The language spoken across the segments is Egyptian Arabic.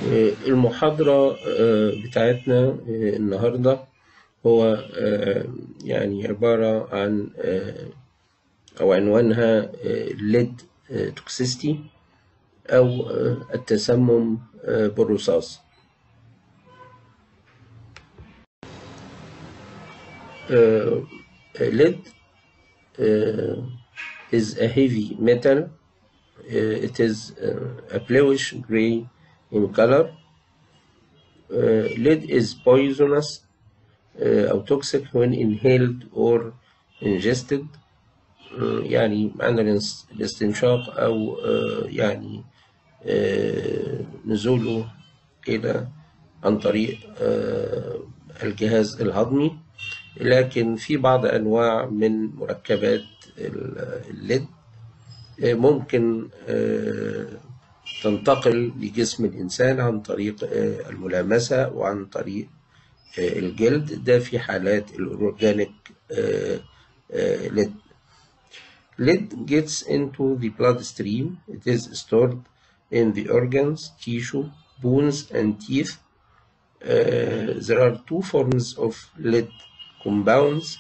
المحاضرة بتاعتنا النهاردة هو يعني عبارة عن أو عنوانها lead toxicity أو التسمم بالرصاص lead is a heavy metal it is a bluish gray in color uh, lead is poisonous uh, أو toxic when inhaled or ingested uh, يعني معنى الاستنشاق أو uh, يعني نزوله إلى عن طريق الجهاز الهضمي لكن في بعض أنواع من مركبات الليد ممكن تنتقل لجسم الإنسان عن طريق الملامسة وعن طريق الجلد ده في حالات الأورجانيك ليد Lead gets into the bloodstream. It is stored in the organs, tissue, bones, and teeth. Uh, there are two forms of lead compounds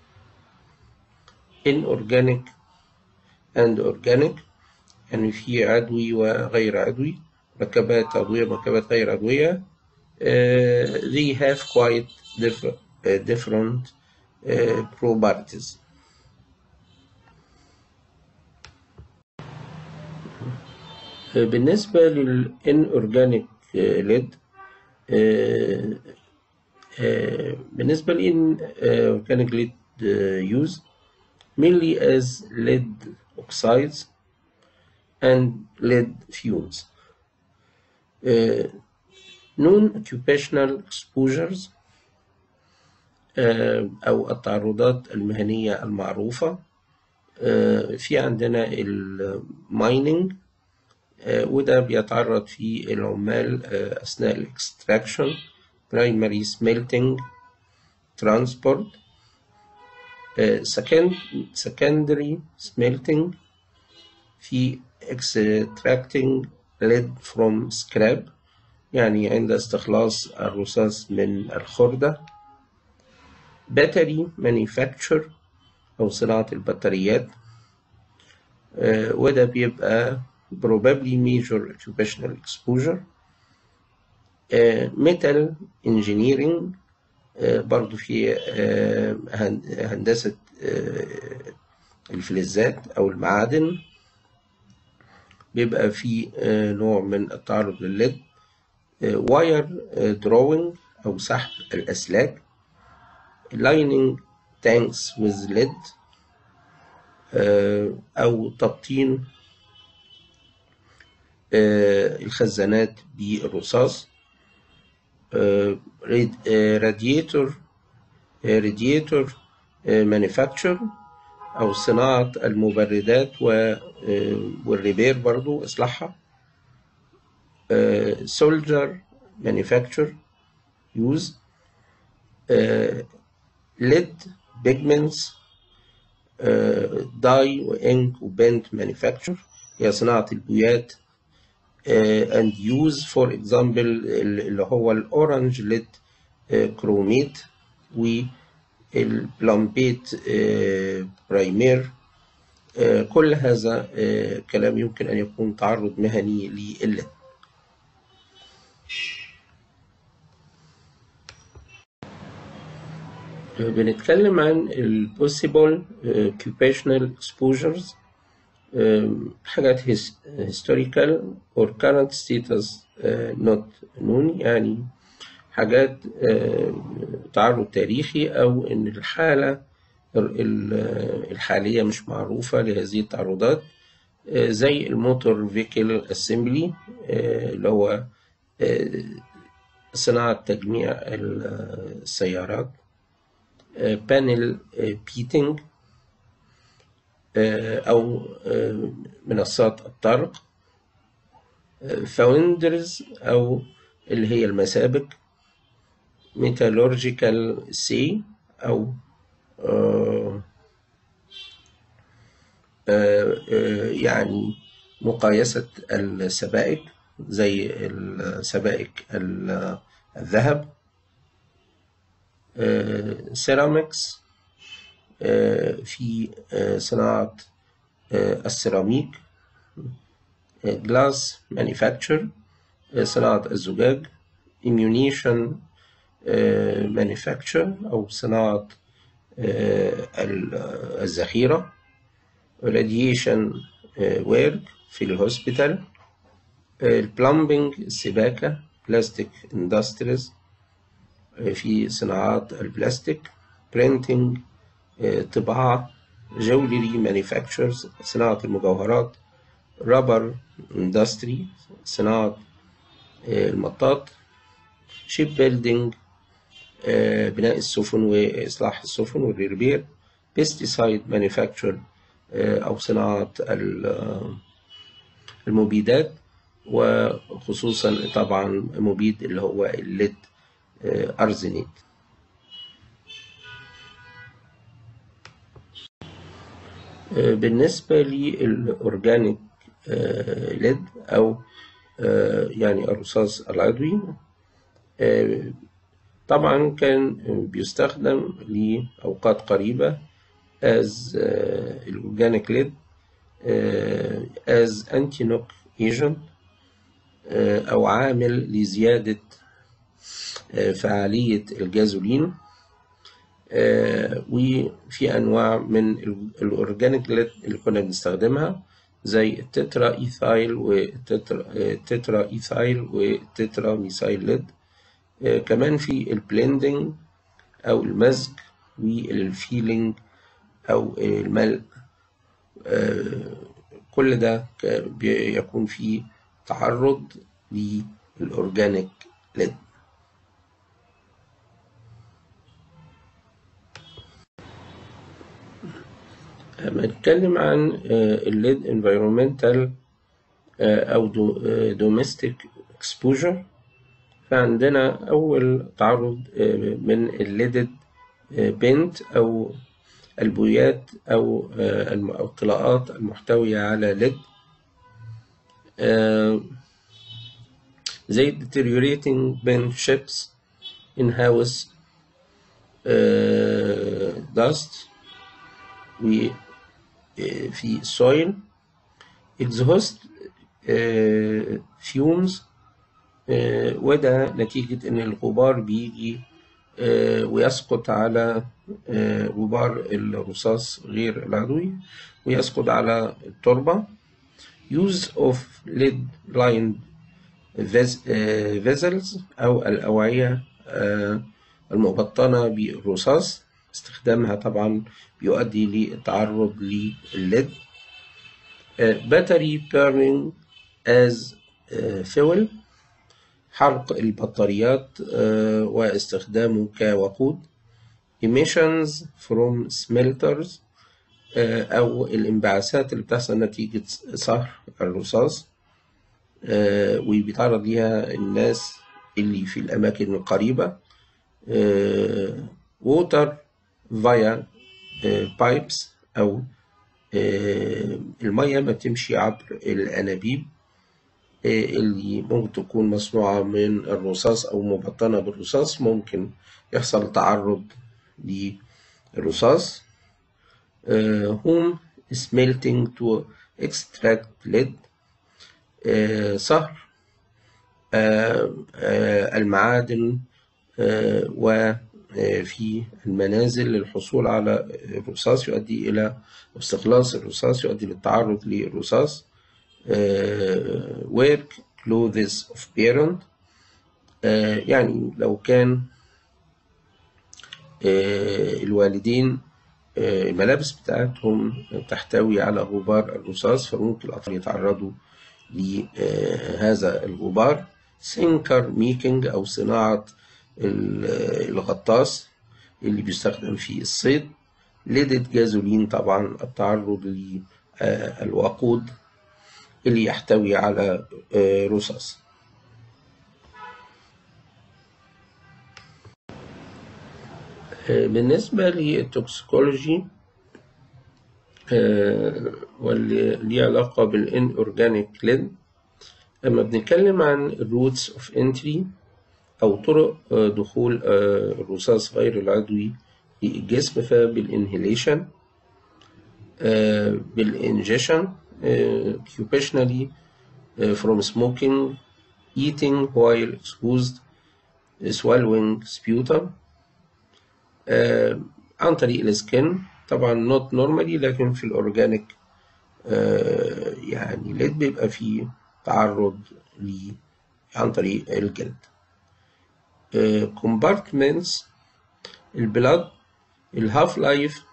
inorganic and organic يعني في عضوي وغير عضوي مركبات عضوية مركبات غير عضوية uh, they have quite different, uh, different uh, properties بالنسبة للإنورجانيك ليد بالنسبة للإنورجانيك ليد used mainly as lead oxides and lead fumes. Uh, non-occupational exposures uh, أو التعرضات المهنية المعروفة uh, في عندنا المايننج وده بيتعرض فيه العمال أثناء الاكستراكشن primary smelting transport second secondary smelting في extracting lead from scrap يعني عند استخلاص الرصاص من الخردة battery manufacture أو صناعة البطاريات وده بيبقى probably major occupational exposure uh, metal engineering uh, برضو في uh, هندسة الفلزات أو المعادن بيبقى في نوع من التعرض للليد واير دروينج أو سحب الأسلاك lining tanks with lead أو تبطين الخزانات بالرصاص راديتور راديتور مانيفاكتشر أو صناعة المبردات والريبير برضو إصلاحها سولجر مانيفاكتشر يوز ليد بيجمنتس داي وإنك وبنت مانيفاكتشر هي صناعة البويات and use for example اللي هو الأورنج ليد كروميت والبلامبيت برايمير كل هذا كلام يمكن أن يكون تعرض مهني للليد بنتكلم عن ال possible occupational exposures حاجات historical or current status not known يعني حاجات تعرض تاريخي أو إن الحالة الحالية مش معروفة لهذه التعرضات زي الموتور فيكل اسمبلي اللي هو صناعة تجميع السيارات بانل بيتنج أو منصات الطرق فاوندرز أو اللي هي المسابق ميتالورجيكال سي أو يعني مقايسة السبائك زي السبائك ال- الذهب سيراميكس في آه، صناعة آه، السيراميك جلاس مانيفاكتشر صناعة الزجاج immunization مانيفاكتشر أو صناعة آه، ال- الذخيرة radiation work في الهوسبيتال البلمبنج السباكة بلاستيك اندستريز في صناعات البلاستيك printing طباعة جولري مانيفاكتشرز صناعة المجوهرات رابر اندستري صناعة المطاط شيب بيلدينج بناء السفن وإصلاح السفن والريبير بيستيسايد مانيفاكتشر أو صناعة ال- المبيدات وخصوصا طبعا مبيد اللي هو الليد أرزنيت بالنسبة للأورجانيك ليد أو آه، يعني الرصاص العضوي آه، طبعا كان بيستخدم لأوقات قريبة as آه، الأورجانيك ليد آه، as anti-knock agent آه، أو عامل لزيادة آه، فعالية الجازولين آه، وفي أنواع من ال- الأورجانيك ليد اللي كنا بنستخدمها زي التترا إيثايل والتترا آه، التترا إيثايل والتترا ميثايل ليد آه، كمان في البلندنج أو المزج والفيلينج أو الملء آه، كل ده ك- بيكون فيه تعرض للأورجانيك ليد لما نتكلم عن الليد انفيرومنتال أو دوميستيك اكسبوجر فعندنا أول تعرض آه، من الليدد بنت أو البويات أو آه، الم- أو الطلاءات المحتوية على ليد آه، زي deteriorating bent ships in house آه، dust وفي soil exhaust آه، fumes آه، وده نتيجة إن الغبار بيجي آه، ويسقط على آه، غبار الرصاص غير العضوي ويسقط على التربة use of lead lined ves- آه، vessels أو الأوعية آه، المبطنة بالرصاص استخدامها طبعا بيؤدي للتعرض للليد battery burning as آه، fuel حرق البطاريات آه، واستخدامه كوقود emissions from smelters آه، أو الانبعاثات اللي بتحصل نتيجة صهر الرصاص آه، وبيتعرض ليها الناس اللي في الأماكن القريبة آه، water via آه، pipes أو آه، المية ما بتمشي عبر الأنابيب آه، اللي ممكن تكون مصنوعة من الرصاص أو مبطنة بالرصاص ممكن يحصل تعرض للرصاص آه، whom smelting to extract lead آه، صهر آه، آه، المعادن آه، وفي المنازل للحصول على الرصاص يؤدي إلى استخلاص الرصاص يؤدي للتعرض للرصاص آه، work clothes of parent آه، يعني لو كان آه، الوالدين آه، الملابس بتاعتهم تحتوي على غبار الرصاص فممكن الأطفال يتعرضوا لهذا الغبار سينكر ميكنج أو صناعة ال- الغطاس اللي بيستخدم في الصيد ليدد جازولين طبعا التعرض للوقود اللي يحتوي على آه، رصاص آه، بالنسبة للتوكسيكولوجي آه، واللي ليه علاقة بالإن أورجانيك ليد لما بنتكلم عن routes of entry أو طرق دخول الرصاص غير العضوي للجسم فبالانهيليشن بالانجيشن occupationally from smoking eating while exposed swallowing sputum عن طريق السكن طبعا not normally لكن في الأورجانيك يعني ليد بيبقى فيه تعرض ليه عن طريق الجلد compartments البلاد الهاف لايف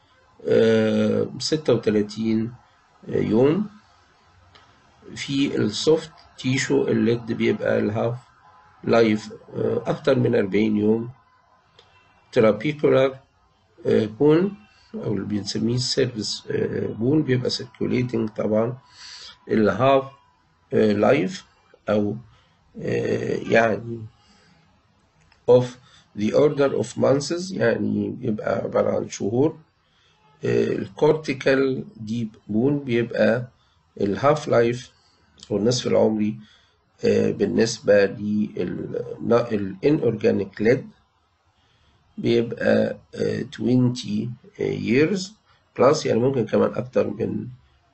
ستة وتلاتين يوم في السوفت تيشو الليد بيبقى الهاف لايف أكتر من أربعين يوم ترابيكولار بون أو اللي بنسميه السيرفيس بون بيبقى سيركوليتنج طبعا الهاف لايف أو يعني of the order of months يعني بيبقى عبارة عن شهور الكورتيكال ديب بون بيبقى الهاف لايف أو النصف العمري بالنسبة للإنأورجانيك ليد بيبقى 20 years plus يعني ممكن كمان أكتر من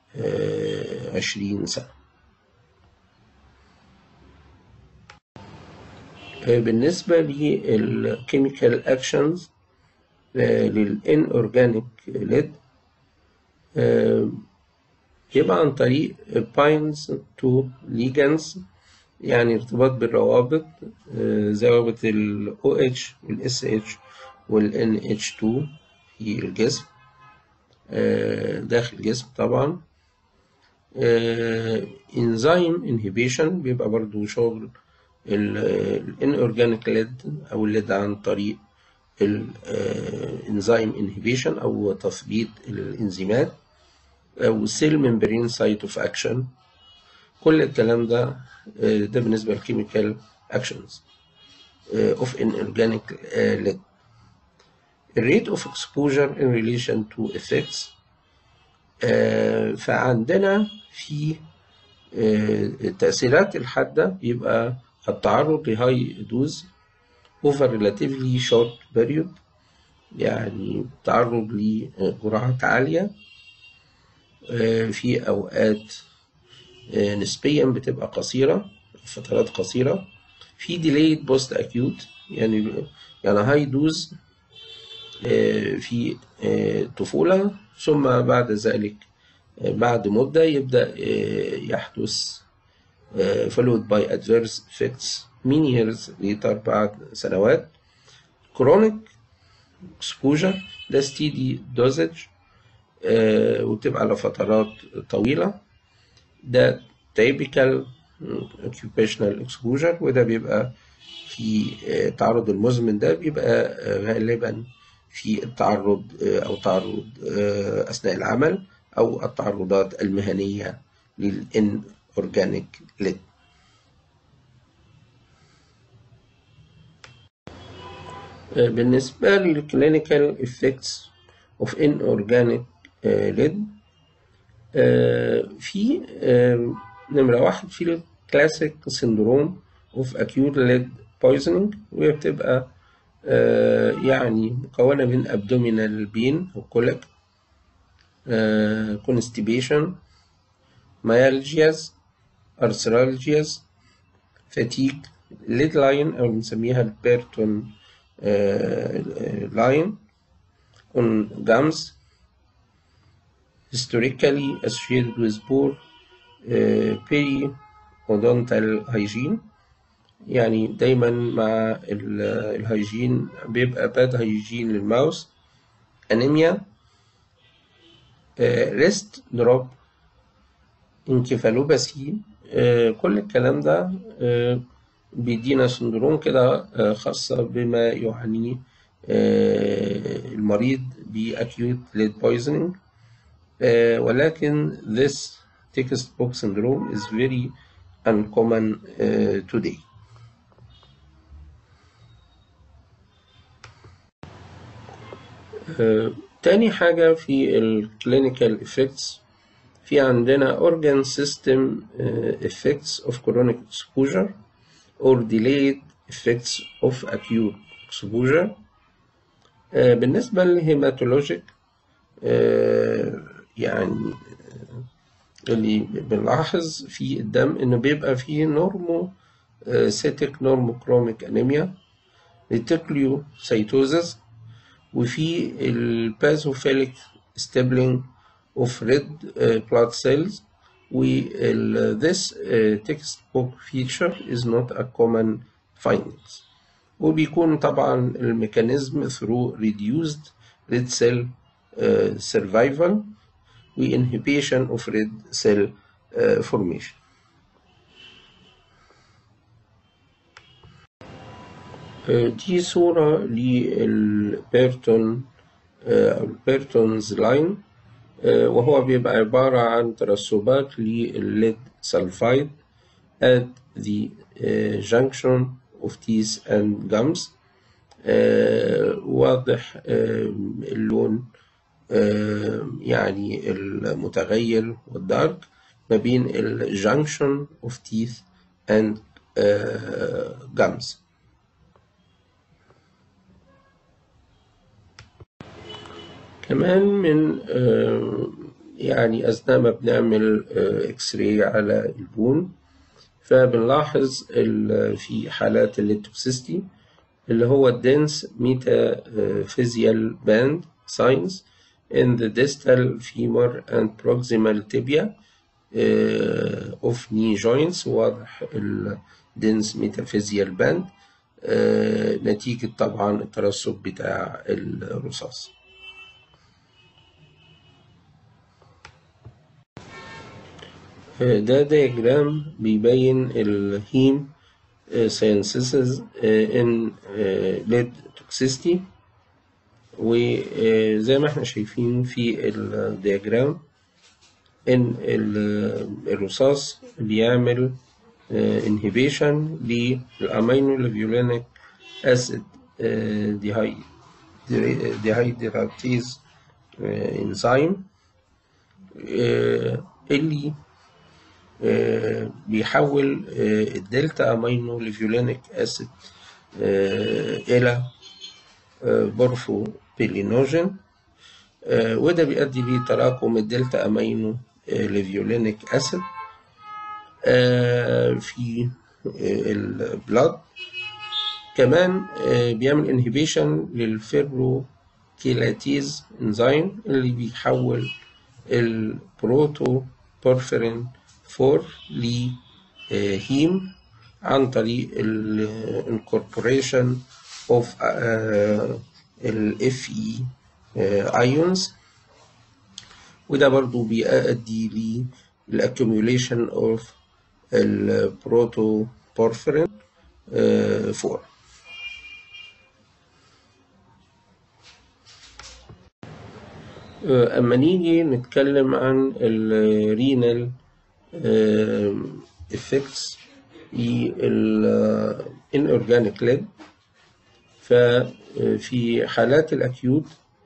20 سنة بالنسبة للكيميكال أكشنز للإنأورجانيك ليد يبقى عن طريق باينز تو ليجانز يعني ارتباط بالروابط زي روابط ال OH وال SH وال NH2 في الجسم داخل الجسم طبعا انزيم انهبيشن بيبقى برضو شغل الانورجانيك ليد او الليد عن طريق الانزيم انهبيشن او تثبيط الانزيمات او سيل ممبرين سايت اوف اكشن كل الكلام ده ده بالنسبه للكيميكال اكشنز اوف inorganic lead الريت اوف exposure in relation to effects فعندنا في التأثيرات الحادة بيبقى التعرض لهاي دوز over relatively short period يعني تعرض لجرعات عالية في أوقات نسبيا بتبقى قصيرة فترات قصيرة في delayed post acute يعني يعني هاي دوز في الطفولة ثم بعد ذلك بعد مدة يبدأ يحدث followed by adverse effects many years later بعد سنوات chronic exposure ده steady dosage وتبقى على فترات طويلة ده typical occupational exposure وده بيبقى في التعرض المزمن ده بيبقى غالبا في التعرض أو تعرض أثناء العمل أو التعرضات المهنية للإن أورجانيك ليد بالنسبة للكلينيكال effects of inorganic lead في نمرة واحد في الكلاسيك سندروم اوف acute lead poisoning وهي بتبقى يعني مكونة من abdominal pain وكوليك constipation myalgias arthralgias fatigue lead line أو بنسميها البيرتون line on gums historically associated with poor uh, periodontal hygiene يعني دايما مع الهيجين بيبقى باد هيجين للماوس انيميا ريست دروب انكفالوباسي كل الكلام ده بيدينا سندروم كده خاصة بما يعانيه المريض بأكيوت ليد poisoning ولكن this textbook syndrome is very uncommon today تاني حاجة في الكلينيكال effects في عندنا organ system uh, effects of chronic exposure or delayed effects of acute exposure uh, بالنسبة للهيماتولوجيك uh, يعني اللي بنلاحظ في الدم انه بيبقى فيه نورمو سيتيك نورموكروميك انيميا ريتيكليوسايتوزس وفي البازوفيليك ستيبلينج of red uh, blood cells وال this uh, textbook feature is not a common findings وبيكون طبعا الميكانيزم through reduced red cell uh, survival و inhibition of red cell uh, formation دي صورة للبيرتون أو البيرتونز لاين وهو بيبقى عبارة عن ترسبات للليد سلفايد at the uh, junction of teeth and gums uh, واضح uh, اللون يعني المتغير والدارك ما بين ال junction of teeth and gums كمان من يعني أثناء ما بنعمل إكس راي على البون فبنلاحظ في حالات الليتوكسيستي اللي هو الدنس ميتافيزيال باند ساينز in the distal femur and proximal tibia uh, of knee joints واضح الدنس ميتافيزيال باند uh, نتيجة طبعا الترسب بتاع الرصاص ده دياجرام بيبين الهيم سينسيسز ان ليد توكسيستي وزي ما احنا شايفين في الدياجرام ان الرصاص بيعمل انهبيشن للامينو ليفيولينيك اسيد ديهايدراتيز انزيم اللي بيحول الدلتا امينو ليفيولينيك اسيد الى بورفو بيلينوجين وده بيؤدي لتراكم الدلتا امينو ليفيولينيك اسيد في البلاد كمان بيعمل انهبيشن للفيرو كيلاتيز انزيم اللي بيحول البروتو بورفرين 4 لهيم عن طريق الانكوربوريشن اوف الاف اي ايونز وده برضو بيؤدي للاكيوميوليشن اوف البروتو بورفرين 4 اما نيجي نتكلم عن الرينال effects inorganic lead ففي حالات الأكيوت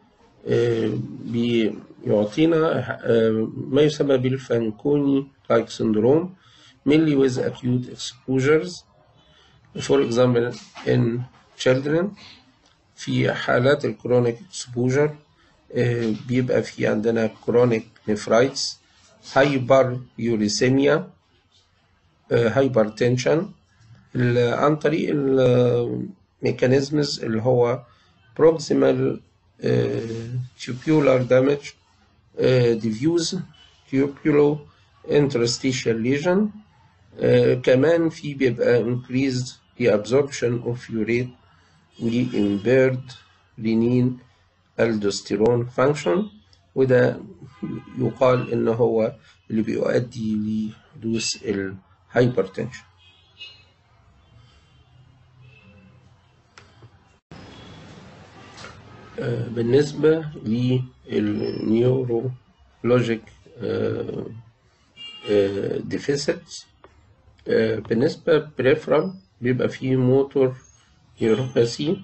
بيعطينا ما يسمى بالفانكوني لايك syndrome mainly with acute exposures for example in children في حالات الكرونيك exposure بيبقى في عندنا chronic nephritis هايبر يوريسيميا هايبر تنشن عن طريق الميكانيزمز اللي هو proximal tubular damage diffuse tubulo interstitial lesion كمان في بيبقى increased the absorption of urate و impaired renin aldosterone function وده يقال إن هو اللي بيؤدي لحدوث الهايبرتنشن بالنسبة للنيورولوجيك ديفيسيتس بالنسبة بريفرال بيبقى فيه موتور نيوروباثي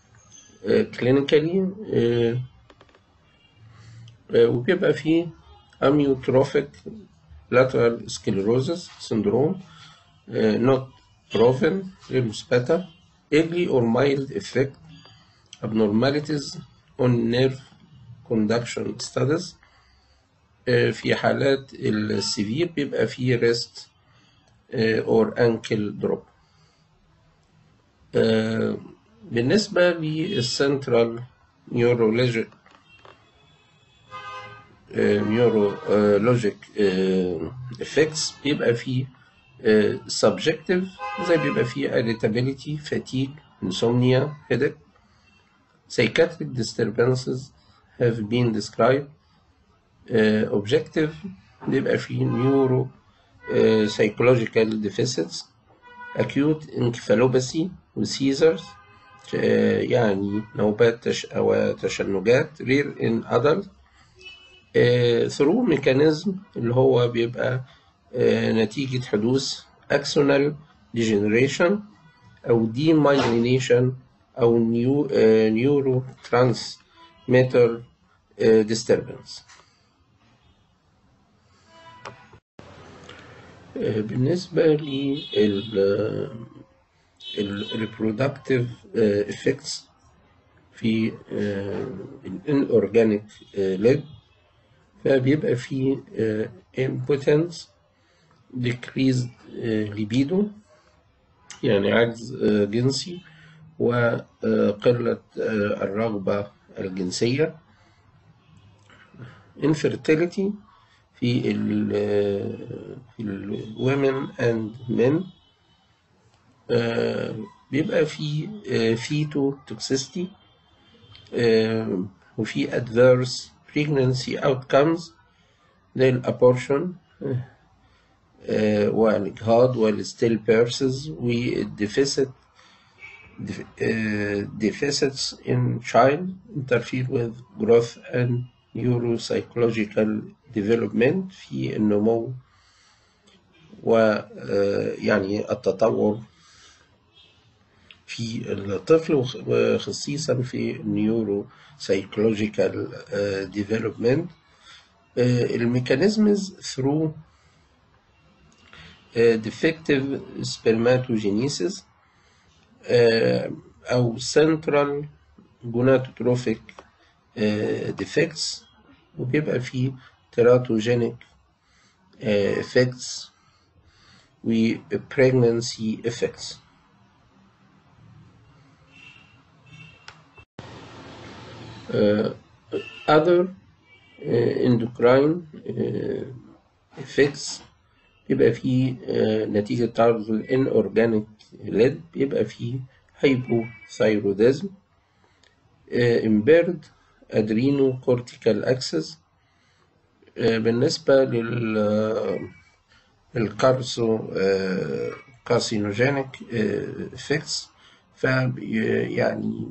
كلينيكالي وبيبقى فيه amyotrophic lateral sclerosis syndrome uh, not proven غير مثبتة early or mild effect abnormalities on nerve conduction studies uh, في حالات السيفير بيبقى فيه rest uh, or ankle drop uh, بالنسبة للسنترال نيورولوجيك نيورولوجيك effects بيبقى فيه uh, subjective زي بيبقى فيه irritability fatigue insomnia headache psychiatric disturbances have been described uh, objective بيبقى فيه neuro uh, psychological deficits acute encephalopathy وسيزرز يعني نوبات تش أو تشنجات rare in adult uh, through mechanism اللي هو بيبقى uh, نتيجة حدوث axonal degeneration أو demyelination أو نيو neurotransmitter uh, disturbance بالنسبة لل reproductive effects في inorganic leg فبيبقى فيه impotence decreased libido يعني عجز جنسي وقلة الرغبة الجنسية infertility في ال في ال women and men آه بيبقى في آه فيتو توكسيستي آه وفي adverse pregnancy outcomes زي الابورشن والإجهاض والستيل بيرسز والديفيسيت deficits in child interfere with growth and neuropsychological development في النمو ويعني التطور في الطفل وخصيصا في النيورو سايكولوجيكال ديفلوبمنت الميكانيزمز through defective spermatogenesis أو central gonadotrophic defects وبيبقى فيه teratogenic effects و pregnancy effects uh, other uh, endocrine uh, effects بيبقى فيه نتيجة تعرض ال inorganic lead بيبقى فيه hypothyroidism impaired adrenocortical axis بالنسبة لل الكارسو كارسينوجينيك effects فيعني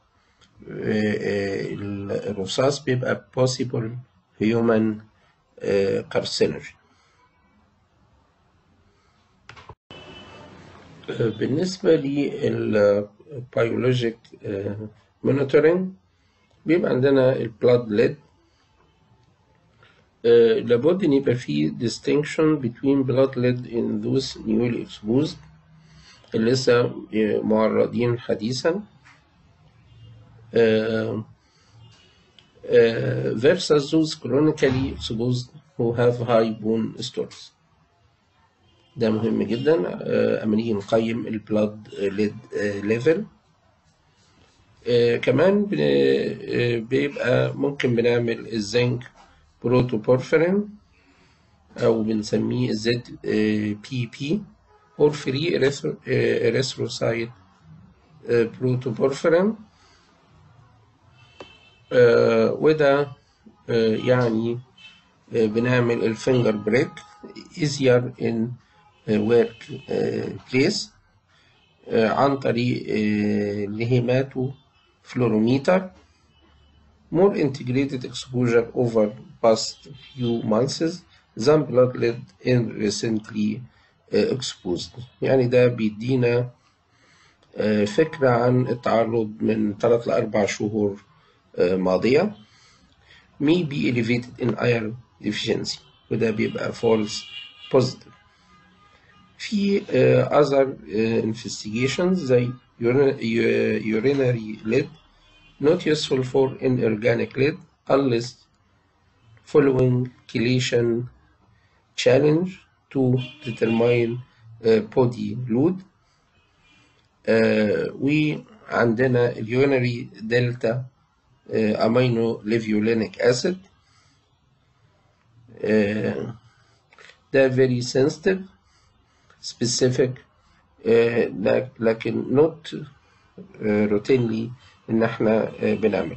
الرصاص بيبقى possible human carcinogen بالنسبة للبيولوجيك monitoring بيبقى عندنا البلاد ليد لابد ان يبقى في distinction between blood lead in those newly exposed اللي لسه معرضين حديثا versus those chronically exposed who have high bone stores ده مهم جدا اما نيجي نقيم البلاد ليد ليفل كمان بيبقى ممكن بنعمل الزنك بروتوبورفرين أو بنسميه زد بي بي اور فري إريثروسايت بروتوبورفرين وده يعني بنعمل الفينجر بريك easier in work place عن طريق الهيماتو فلوروميتر more integrated exposure over past few months than blood lead in recently exposed يعني ده بيدينا فكرة عن التعرض من 3 ل 4 شهور ماضية may be elevated in iron deficiency وده بيبقى false positive في uh, other uh, investigations زي urinary lead not useful for inorganic lead unless following chelation challenge to determine uh, body load uh, وعندنا اليونري دلتا امينو ليفيولينيك اسيد ده very sensitive specific uh, لكن not uh, routinely ان احنا uh, بنعمل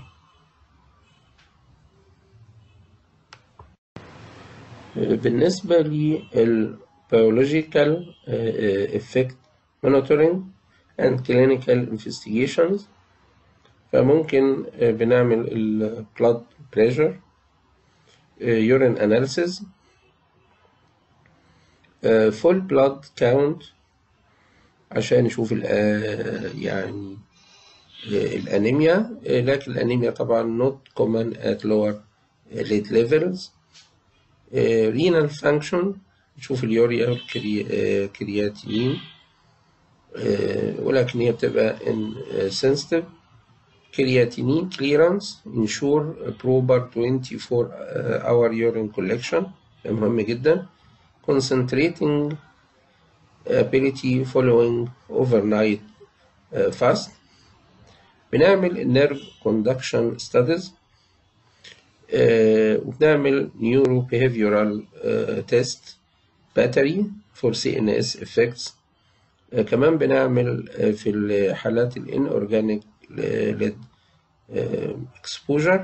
بالنسبة للبيولوجيكال effect monitoring and clinical investigations فممكن بنعمل ال blood pressure urine analysis full blood count عشان نشوف يعني الأنيميا لكن الأنيميا طبعا not common at lower late levels renal function نشوف اليوريا والكرياتين ولكن هي بتبقى sensitive creatinine clearance ensure proper 24 hour urine collection مهم جدا concentrating ability following overnight fast بنعمل nerve conduction studies وبنعمل neuro behavioral test battery for CNS effects كمان بنعمل في الحالات الانورجانيك ليد exposure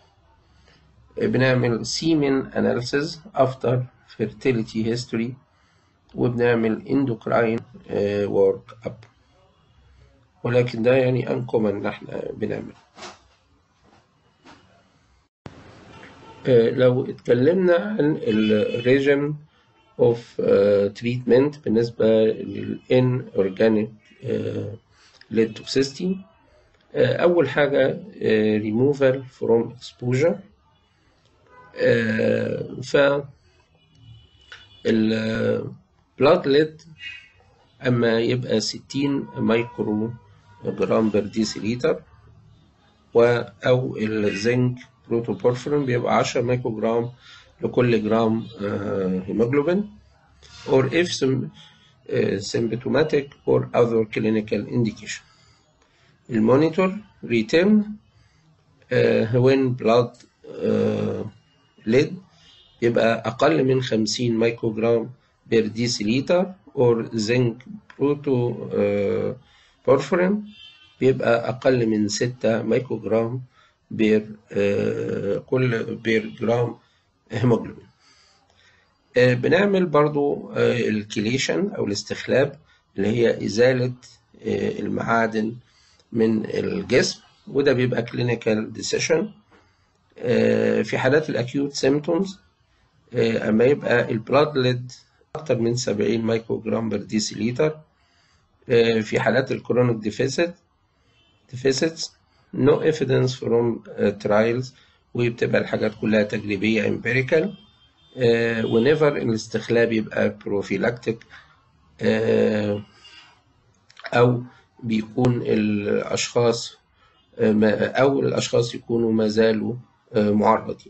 بنعمل semen analysis after fertility history وبنعمل endocrine work up ولكن ده يعني uncommon ان احنا بنعمل لو اتكلمنا عن الريجيم اوف تريتمنت بالنسبة للان اورجانيك ليد توكسيستي أول حاجة removal from exposure ف ال blood lead أما يبقى 60 مايكرو جرام بر ديسيليتر و أو الزنك بروتوبورفرين بيبقى 10 مايكرو جرام لكل جرام هيموجلوبين or if symptomatic or other clinical indication المونيتور return uh, when blood uh, lead يبقى أقل من 50 مايكرو جرام بير ديسيليتر or zinc بروتو uh, porphyrin بيبقى أقل من 6 مايكرو جرام بير uh, كل بير جرام هيموجلوبين uh, بنعمل برضو uh, الكليشن أو الاستخلاب اللي هي إزالة uh, المعادن من الجسم وده بيبقى كلينيكال ديسيشن في حالات الاكيوت سيمتومز اما يبقى البلاد ليد اكتر من 70 مايكرو جرام بر ديسيليتر في حالات الكرونيك ديفيسيت ديفيسيتس نو ايفيدنس فروم ترايلز وبتبقى الحاجات كلها تجريبيه امبيريكال ونيفر الاستخلاف يبقى بروفيلاكتيك او بيكون الأشخاص أو الأشخاص يكونوا ما زالوا معرضين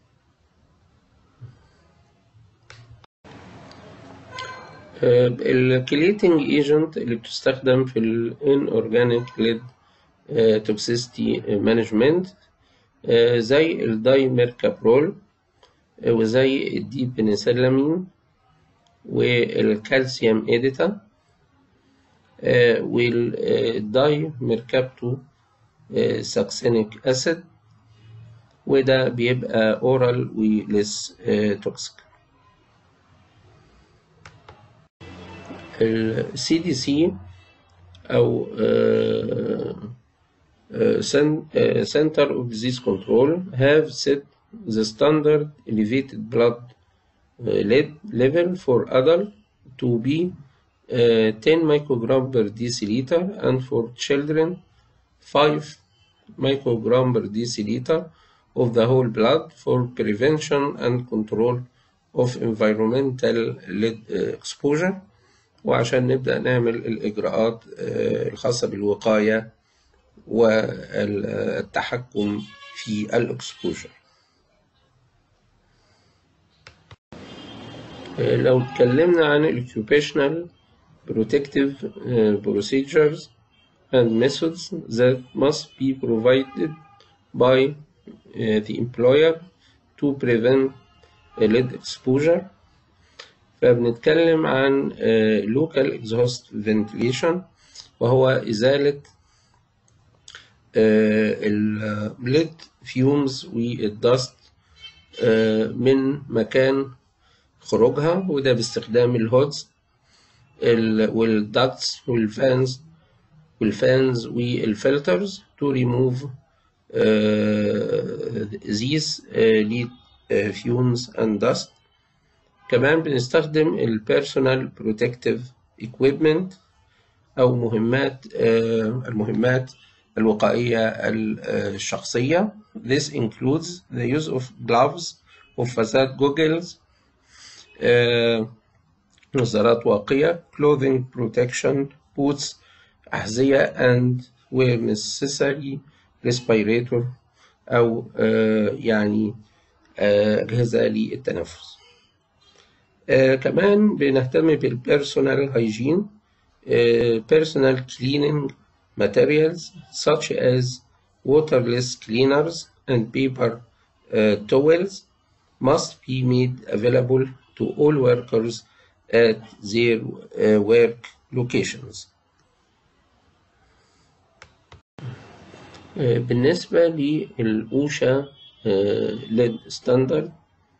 الكليتنج ايجنت اللي بتستخدم في الان اورجانيك ليد توكسيستي مانجمنت زي الدايميركابرول وزي الديبنسلامين والكالسيوم اديتا والداي ميركابتو ساكسينيك اسيد وده بيبقى اورال وليس توكسيك السي دي سي او Center of Disease Control have set the standard elevated blood level for adult to be Uh, 10 microgram per deciliter and for children 5 microgram per deciliter of the whole blood for prevention and control of environmental lead exposure وعشان نبدأ نعمل الإجراءات الخاصة بالوقاية والتحكم في الإكسبوجر لو اتكلمنا عن ال occupational protective procedures and methods that must be provided by the employer to prevent lead exposure فبنتكلم عن local exhaust ventilation وهو إزالة الليد فيومز والدست من مكان خروجها وده باستخدام الهودز والدكتس والفانز والفانز والفلترز to remove uh, these uh, lead uh, fumes and dust كمان بنستخدم ال personal protective equipment أو مهمات المهمات الوقائية الشخصية This includes the use of gloves قفازات goggles نظارات واقية clothing protection boots أحذية and where necessary respirator أو يعني أجهزة للتنفس كمان بنهتم بالبيرسونال هايجين personal cleaning materials such as waterless cleaners and paper uh, towels must be made available to all workers at their uh, work locations. بالنسبة للأوشا LED standard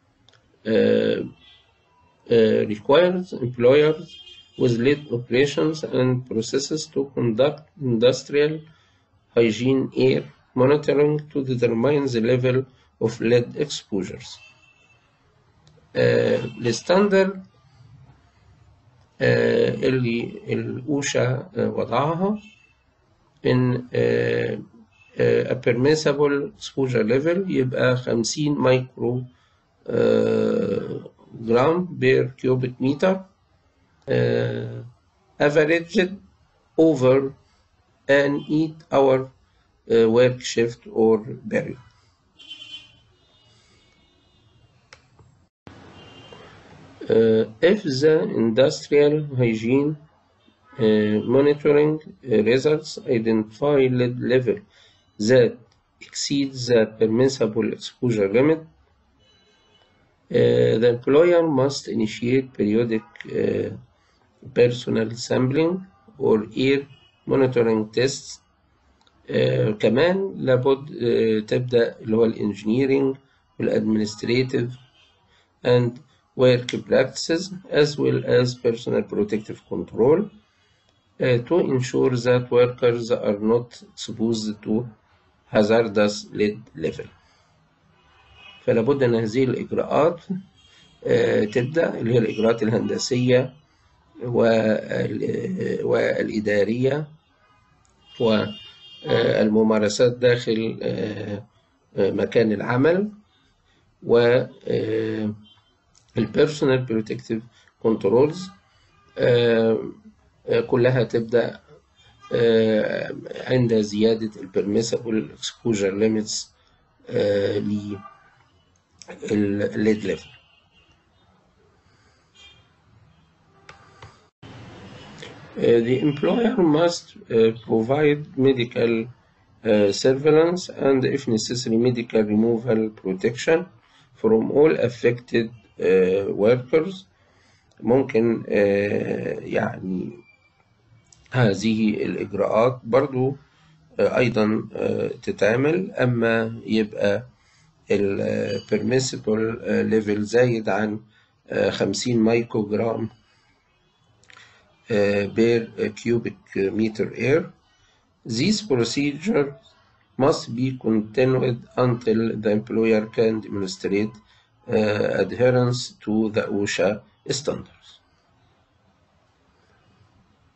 requires employers with lead operations and processes to conduct industrial hygiene air monitoring to determine the level of lead exposures. الستاندرد اللي الأوشا وضعها إن a permissible exposure level يبقى 50 مايكرو جرام بير كيوبيك متر uh, averaged over an 8 hour uh, work shift or period. Uh, if the industrial hygiene monitoring results identify lead level that exceeds the permissible exposure limit, the employer must initiate periodic personal sampling or air monitoring tests آه كمان لابد آه تبدأ اللي هو الانجينيرينج والادمنستريتيف and work practices as well as personal protective control uh, to ensure that workers are not exposed to hazardous lead level فلا بد ان هذه الاجراءات uh, تبدا اللي هي الاجراءات الهندسيه والإدارية والممارسات داخل مكان العمل و البيرسونال بروتكتيف كنترولز كلها تبدأ عند زيادة البرميسبل اكسبوجر ليميتس للليد ليفل Uh, the employer must uh, provide medical uh, surveillance and, if necessary, medical removal protection from all affected workers. ممكن يعني هذه الإجراءات برضو أيضا تتعمل أما يبقى ال permissible level زايد عن 50 مايكرو جرام per cubic meter air. These procedures must be continued until the employer can demonstrate uh, adherence to the OSHA standards.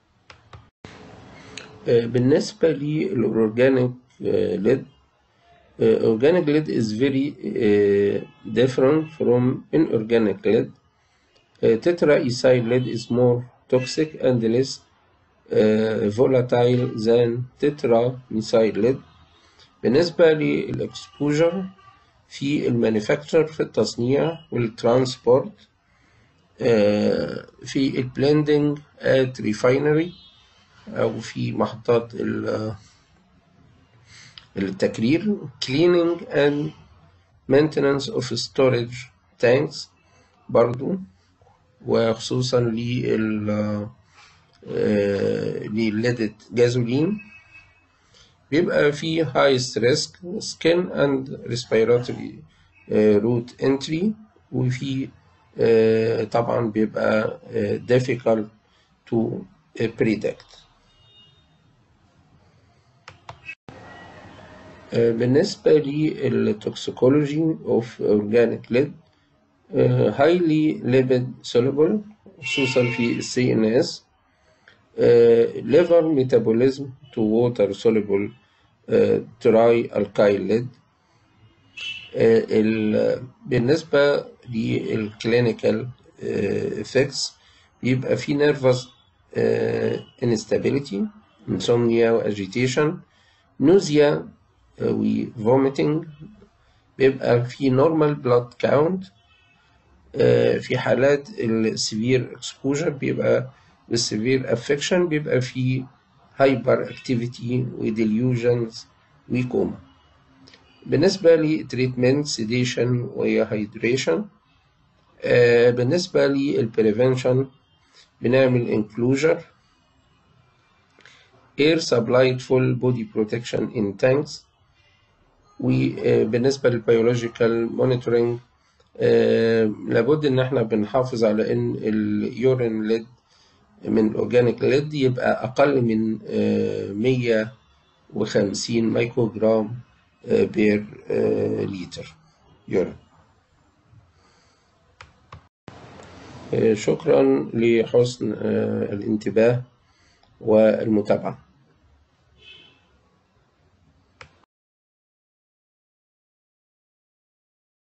بالنسبة للأورجانيك ليد Uh, organic lead is very uh, different from inorganic lead. Uh, tetraethyl lead is more toxic and less uh, volatile than tetramethyl lead. بالنسبة للإكسبوجر في المانيفاكتشر في التصنيع والترانسبورت في البلندنج at refinery أو في محطات التكرير cleaning and maintenance of storage tanks برضو وخصوصا لل لليدد جازولين بيبقى في highest risk skin and respiratory route entry وفي طبعا بيبقى difficult to predict بالنسبة للتوكسيكولوجي of organic lead highly lipid soluble خصوصا في السي ان اس liver metabolism to water soluble تراي الكايل ليد بالنسبة للكلينيكال افكتس بيبقى في نيرفس instability insomnia و agitation nausea و vomiting بيبقى في normal blood count في حالات السيفير اكسبوجر بيبقى بالسيفير افكشن بيبقى في هايبر اكتيفيتي وديليوجنز وكوما بالنسبة لتريتمنت سيديشن وهيدريشن بالنسبة للبريفنشن بنعمل انكلوجر air supplied full body protection in tanks وبالنسبة للبيولوجيكال مونيتورنج لابد ان احنا بنحافظ على ان اليورين ليد من الاورجانيك ليد يبقى اقل من 150 مايكرو جرام بير لتر يورين شكرا لحسن الانتباه والمتابعه